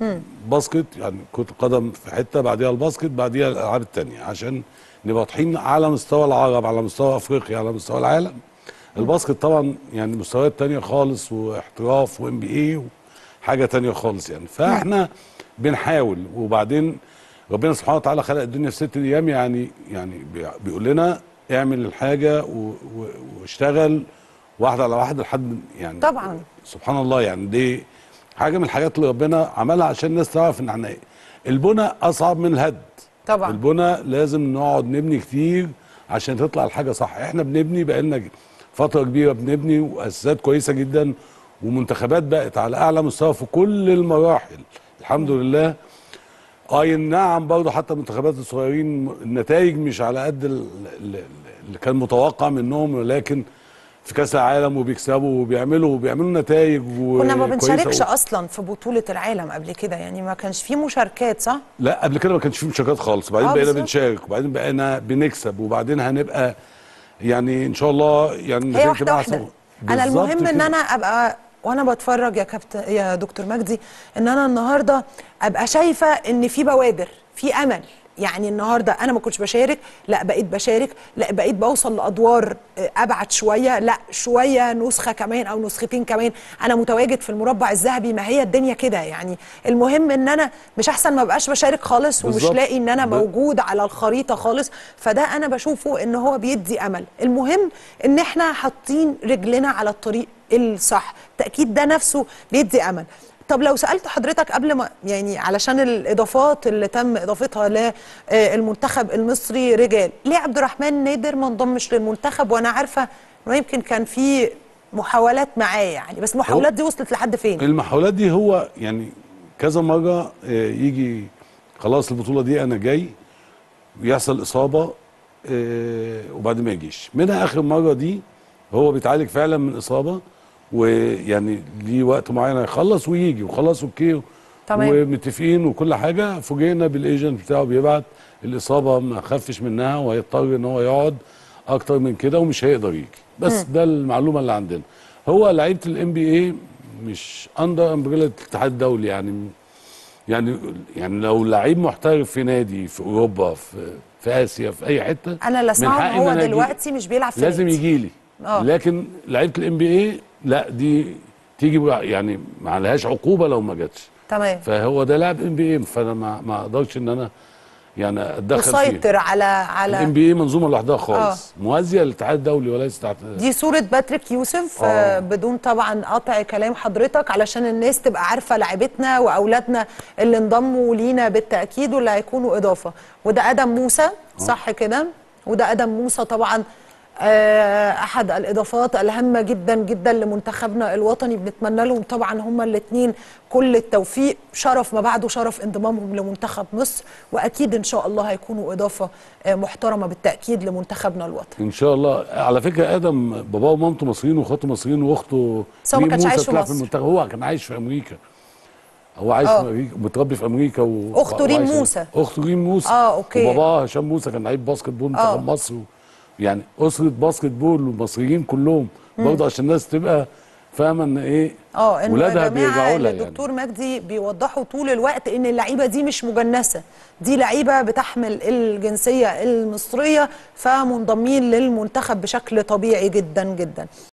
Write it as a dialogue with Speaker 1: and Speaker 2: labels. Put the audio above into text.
Speaker 1: باسكت يعني كره القدم في حته بعديها الباسكت بعديها الالعاب التانية عشان نبقى واضحين على مستوى العرب على مستوى افريقيا على مستوى العالم الباسكت طبعا يعني مستويات تانية خالص واحتراف وام بي اي حاجه تانية خالص يعني فاحنا بنحاول وبعدين ربنا سبحانه وتعالى خلق الدنيا في ست ايام يعني يعني بي- بيقول لنا اعمل الحاجه و- و- واشتغل واحده على واحده لحد يعني
Speaker 2: طبعا
Speaker 1: سبحان الله يعني دي حاجه من الحاجات اللي ربنا عملها عشان الناس تعرف ان احنا إيه. البنى اصعب من الهد
Speaker 2: طبعا
Speaker 1: البنى لازم نقعد نبني كتير عشان تطلع الحاجه صح احنا بنبني بقالنا فتره كبيره بنبني واساسات كويسه جدا ومنتخبات بقت على اعلى مستوى في كل المراحل الحمد لله اي نعم برضه حتى المنتخبات الصغيرين النتائج مش على قد ال- ال- اللي كان متوقع منهم ولكن في كاس العالم وبيكسبوا وبيعملوا وبيعملوا نتائج
Speaker 2: كنا ما
Speaker 1: وكويسة
Speaker 2: بنشاركش
Speaker 1: و-
Speaker 2: اصلا في بطوله العالم قبل كده يعني ما كانش في مشاركات صح
Speaker 1: لا قبل كده ما كانش فيه مشاركات خالص وبعدين
Speaker 2: آه،
Speaker 1: بقينا
Speaker 2: بالظبط.
Speaker 1: بنشارك وبعدين بقينا بنكسب وبعدين هنبقى يعني ان شاء الله يعني
Speaker 2: هي
Speaker 1: النتائج
Speaker 2: واحده
Speaker 1: تبقى
Speaker 2: واحده
Speaker 1: أحسن.
Speaker 2: انا
Speaker 1: بالظبط
Speaker 2: المهم ان
Speaker 1: كده.
Speaker 2: انا ابقى وانا بتفرج يا كابتن يا دكتور مجدي ان انا النهارده ابقى شايفه ان في بوادر في امل يعني النهارده انا ما كنتش بشارك لا بقيت بشارك لا بقيت بوصل لادوار آه، ابعد شويه لا شويه نسخه كمان او نسختين كمان انا متواجد في المربع الذهبي ما هي الدنيا كده يعني المهم ان انا مش احسن ما بقاش بشارك خالص ومش
Speaker 1: بالظبط.
Speaker 2: لاقي ان انا
Speaker 1: ب-
Speaker 2: موجود على الخريطه خالص فده انا بشوفه ان هو بيدي امل المهم ان احنا حاطين رجلنا على الطريق الصح تاكيد ده نفسه بيدي امل طب لو سالت حضرتك قبل ما يعني علشان الاضافات اللي تم اضافتها للمنتخب المصري رجال ليه عبد الرحمن نادر ما انضمش للمنتخب وانا عارفه انه يمكن كان في محاولات معاه يعني بس المحاولات دي وصلت لحد فين
Speaker 1: المحاولات دي هو يعني كذا مره آه، يجي خلاص البطوله دي انا جاي ويحصل اصابه آه، وبعدين ما يجيش منها اخر مره دي هو بيتعالج فعلا من اصابه ويعني ليه وقت معين هيخلص ويجي وخلاص اوكي
Speaker 2: تمام.
Speaker 1: ومتفقين وكل حاجه فوجئنا بالايجنت بتاعه بيبعت الاصابه ما خفش منها وهيضطر ان هو يقعد اكتر من كده ومش هيقدر يجي بس ده المعلومه اللي عندنا هو لعيبه الام بي اي مش اندر امبريلا الاتحاد الدولي يعني يعني يعني لو لعيب محترف في نادي في اوروبا في في اسيا في اي حته
Speaker 2: انا اللي
Speaker 1: من
Speaker 2: اسمعه
Speaker 1: حقي
Speaker 2: إن
Speaker 1: إن
Speaker 2: هو
Speaker 1: أنا أجي-
Speaker 2: دلوقتي مش بيلعب في
Speaker 1: لازم
Speaker 2: نادي.
Speaker 1: يجي لي
Speaker 2: آه.
Speaker 1: لكن لعيبه الام بي اي لا دي تيجي بقى- يعني ما عليهاش عقوبه لو ما جاتش
Speaker 2: تمام
Speaker 1: فهو ده لاعب ام بي اي فانا ما ما اقدرش ان انا يعني اتدخل فيه
Speaker 2: مسيطر على على
Speaker 1: الام بي اي منظومه لوحدها خالص موازيه للاتحاد الدولي وليس تحت
Speaker 2: دي صورة باتريك يوسف
Speaker 1: آه.
Speaker 2: آه. بدون طبعا قطع كلام حضرتك علشان الناس تبقى عارفة لعيبتنا وأولادنا اللي انضموا لينا بالتأكيد واللي هيكونوا إضافة وده آدم موسى صح كده وده آدم موسى طبعا آه، أحد الإضافات الهامة جدا جدا لمنتخبنا الوطني بنتمنى لهم طبعا هما الاثنين كل التوفيق شرف ما بعده شرف انضمامهم لمنتخب مصر وأكيد إن شاء الله هيكونوا إضافة آه، محترمة بالتأكيد لمنتخبنا الوطني
Speaker 1: ان شاء الله على فكره ادم باباه ومامته مصريين واخواته مصريين واخته
Speaker 2: بس هو ما
Speaker 1: ميم
Speaker 2: كانش
Speaker 1: موسى
Speaker 2: عايش في
Speaker 1: بتلعب
Speaker 2: مصر.
Speaker 1: المنتخب هو كان عايش في امريكا هو عايش
Speaker 2: آه.
Speaker 1: في امريكا متربي في امريكا و...
Speaker 2: أخته ريم
Speaker 1: وعايش-
Speaker 2: موسى.
Speaker 1: اخته ريم موسى
Speaker 2: آه، أوكي.
Speaker 1: وباباه هشام موسى كان لعيب باسكت بول
Speaker 2: آه.
Speaker 1: منتخب مصر و... يعني اسره باسكت بول والمصريين كلهم برضه عشان الناس تبقى فاهمه ان ايه
Speaker 2: اه انه
Speaker 1: ولادها
Speaker 2: يا
Speaker 1: بيرجعوا
Speaker 2: جماعه
Speaker 1: لها
Speaker 2: اللي
Speaker 1: يعني
Speaker 2: الدكتور مجدي بيوضحوا طول الوقت ان اللعيبه دي مش مجنسه دي لعيبه بتحمل الجنسيه المصريه فمنضمين للمنتخب بشكل طبيعي جدا جدا